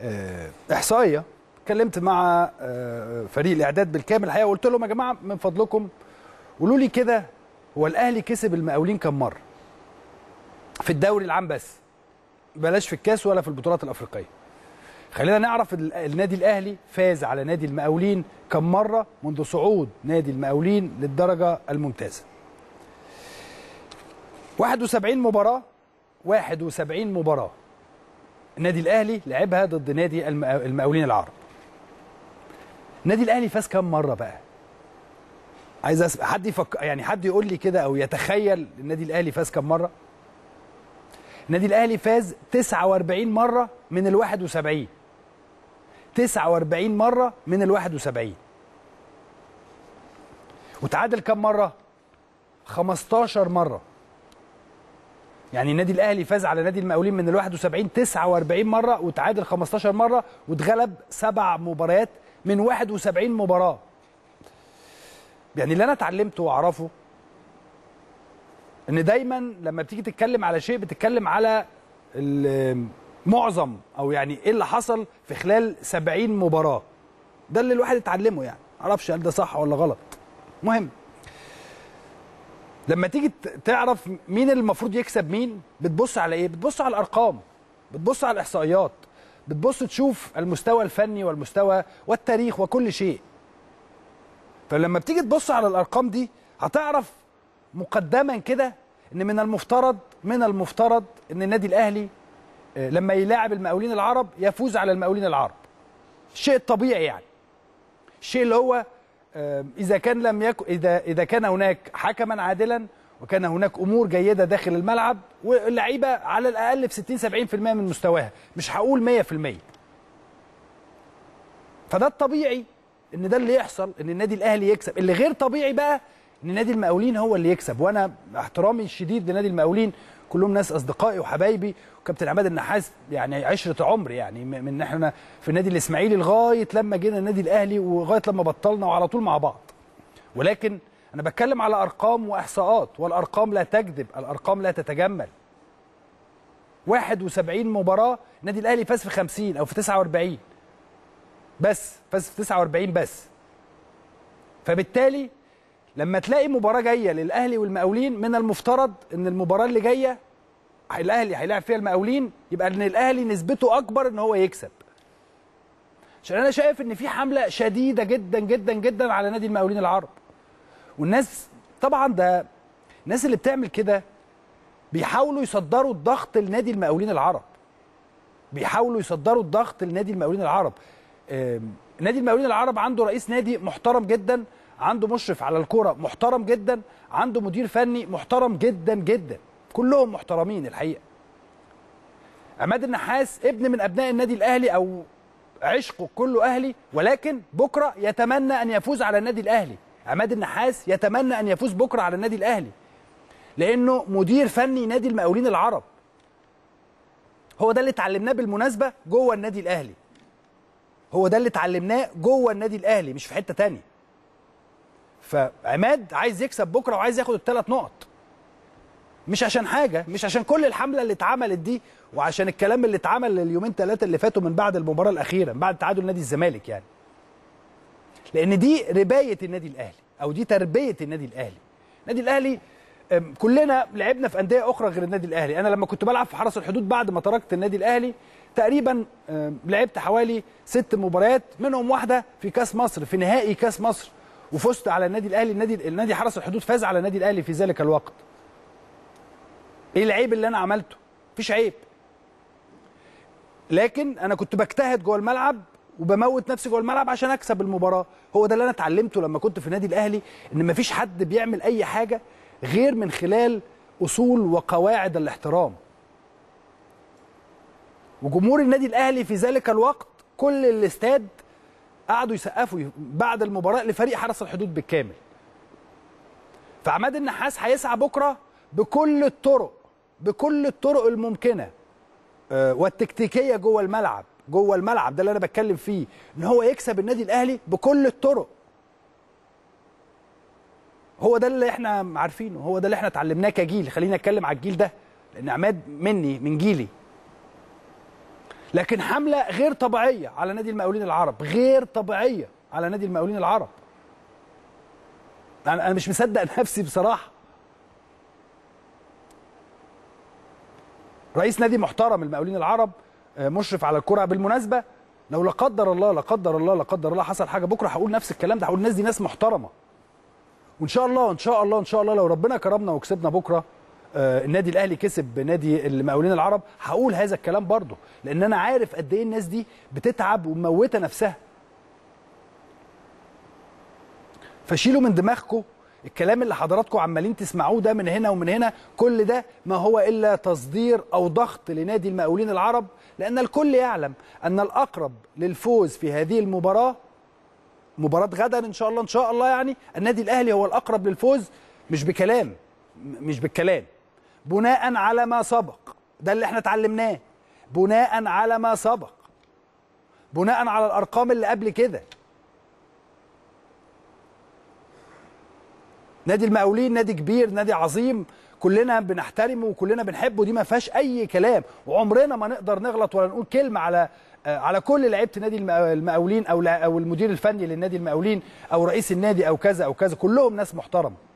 آه، احصائيه اتكلمت مع آه، فريق الاعداد بالكامل الحقيقه وقلت لهم يا جماعه من فضلكم قولوا لي كده هو الاهلي كسب المقاولين كم مره في الدوري العام بس بلاش في الكاس ولا في البطولات الافريقيه خلينا نعرف ال- النادي الاهلي فاز على نادي المقاولين كم مره منذ صعود نادي المقاولين للدرجه الممتازه 71 مباراه 71 مباراه النادي الاهلي لعبها ضد نادي المقا- المقاولين العرب النادي الاهلي فاز كم مره بقى عايز أسمع حد يفك... يعني حد يقول لي كده او يتخيل النادي الاهلي فاز كم مره النادي الاهلي فاز 49 مره من ال 71 49 مره من ال 71 وتعادل كم مره 15 مره يعني النادي الاهلي فاز على نادي المقاولين من ال 71 49 مره وتعادل 15 مره واتغلب سبع مباريات من 71 مباراه يعني اللي انا اتعلمته واعرفه ان دايما لما بتيجي تتكلم على شيء بتتكلم على ال- معظم او يعني ايه اللي حصل في خلال 70 مباراه ده اللي الواحد اتعلمه يعني معرفش هل ده صح ولا غلط مهم لما تيجي ت- تعرف مين اللي المفروض يكسب مين بتبص على ايه بتبص على الارقام بتبص على الاحصائيات بتبص تشوف المستوى الفني والمستوى والتاريخ وكل شيء فلما بتيجي تبص على الارقام دي هتعرف مقدما كده ان من المفترض من المفترض ان النادي الاهلي آه، لما يلاعب المقاولين العرب يفوز على المقاولين العرب الشيء الطبيعي يعني الشيء اللي هو آه، اذا كان لم يكن اذا اذا كان هناك حكما عادلا وكان هناك امور جيده داخل الملعب واللعيبه على الاقل في 60 70% من مستواها مش هقول 100% فده الطبيعي ان ده اللي يحصل ان النادي الاهلي يكسب اللي غير طبيعي بقى ان نادي المقاولين هو اللي يكسب وانا احترامي الشديد لنادي المقاولين كلهم ناس اصدقائي وحبايبي وكابتن عماد النحاس يعني عشره عمر يعني م- من احنا في النادي الاسماعيلي لغايه لما جينا النادي الاهلي ولغايه لما بطلنا وعلى طول مع بعض ولكن انا بتكلم على ارقام واحصاءات والارقام لا تكذب الارقام لا تتجمل 71 مباراه النادي الاهلي فاز في 50 او في 49 بس فاز في 49 بس فبالتالي لما تلاقي مباراه جايه للاهلي والمقاولين من المفترض ان المباراه اللي جايه الاهلي هيلاعب فيها المقاولين يبقى ان الاهلي نسبته اكبر ان هو يكسب عشان انا شايف ان في حمله شديده جدا جدا جدا على نادي المقاولين العرب والناس طبعا ده الناس اللي بتعمل كده بيحاولوا يصدروا الضغط لنادي المقاولين العرب بيحاولوا يصدروا الضغط لنادي المقاولين العرب آم، نادي المقاولين العرب عنده رئيس نادي محترم جدا عنده مشرف على الكرة محترم جدا عنده مدير فني محترم جدا جدا كلهم محترمين الحقيقة عماد النحاس ابن من ابناء النادي الاهلي او عشقه كله اهلي ولكن بكره يتمنى ان يفوز على النادي الاهلي عماد النحاس يتمنى ان يفوز بكره على النادي الاهلي لانه مدير فني نادي المقاولين العرب هو ده اللي اتعلمناه بالمناسبه جوه النادي الاهلي هو ده اللي اتعلمناه جوه النادي الاهلي مش في حته تانية فعماد عايز يكسب بكره وعايز ياخد الثلاث نقط مش عشان حاجه مش عشان كل الحمله اللي اتعملت دي وعشان الكلام اللي اتعمل اليومين ثلاثه اللي فاتوا من بعد المباراه الاخيره من بعد تعادل نادي الزمالك يعني لان دي ربايه النادي الاهلي او دي تربيه النادي الاهلي النادي الاهلي أم، كلنا لعبنا في انديه اخرى غير النادي الاهلي انا لما كنت بلعب في حرس الحدود بعد ما تركت النادي الاهلي تقريبا أم، لعبت حوالي ست مباريات منهم واحده في كاس مصر في نهائي كاس مصر وفزت على النادي الاهلي النادي النادي حرس الحدود فاز على النادي الاهلي في ذلك الوقت ايه العيب اللي انا عملته مفيش عيب لكن انا كنت بجتهد جوه الملعب وبموت نفسي جوه الملعب عشان اكسب المباراه هو ده اللي انا اتعلمته لما كنت في النادي الاهلي ان مفيش حد بيعمل اي حاجه غير من خلال اصول وقواعد الاحترام وجمهور النادي الاهلي في ذلك الوقت كل الاستاد قعدوا يسقفوا بعد المباراه لفريق حرس الحدود بالكامل فعماد النحاس هيسعى بكره بكل الطرق بكل الطرق الممكنه آه، والتكتيكيه جوه الملعب جوه الملعب ده اللي انا بتكلم فيه ان هو يكسب النادي الاهلي بكل الطرق هو ده اللي احنا عارفينه هو ده اللي احنا اتعلمناه كجيل خلينا اتكلم على الجيل ده لان عماد مني من جيلي لكن حمله غير طبيعيه على نادي المقاولين العرب غير طبيعيه على نادي المقاولين العرب انا أنا مش مصدق نفسي بصراحه رئيس نادي محترم المقاولين العرب آه، مشرف على الكره بالمناسبه لو لا قدر الله لا قدر الله لا قدر الله حصل حاجه بكره هقول نفس الكلام ده هقول الناس دي ناس محترمه وان شاء الله ان شاء الله ان شاء الله لو ربنا كرمنا وكسبنا بكره آه، النادي الاهلي كسب نادي المقاولين العرب هقول هذا الكلام برضه لان انا عارف قد ايه الناس دي بتتعب ومموته نفسها فشيلوا من دماغكم الكلام اللي حضراتكم عمالين تسمعوه ده من هنا ومن هنا كل ده ما هو الا تصدير او ضغط لنادي المقاولين العرب لان الكل يعلم ان الاقرب للفوز في هذه المباراه مباراه غدا ان شاء الله ان شاء الله يعني النادي الاهلي هو الاقرب للفوز مش بكلام م- مش بالكلام بناء على ما سبق ده اللي احنا اتعلمناه بناء على ما سبق بناء على الارقام اللي قبل كده نادي المقاولين نادي كبير نادي عظيم كلنا بنحترمه وكلنا بنحبه دي ما فيهاش اي كلام وعمرنا ما نقدر نغلط ولا نقول كلمه على آه، على كل لعيبه نادي المقا- المقاولين او لا- او المدير الفني للنادي المقاولين او رئيس النادي او كذا او كذا كلهم ناس محترمه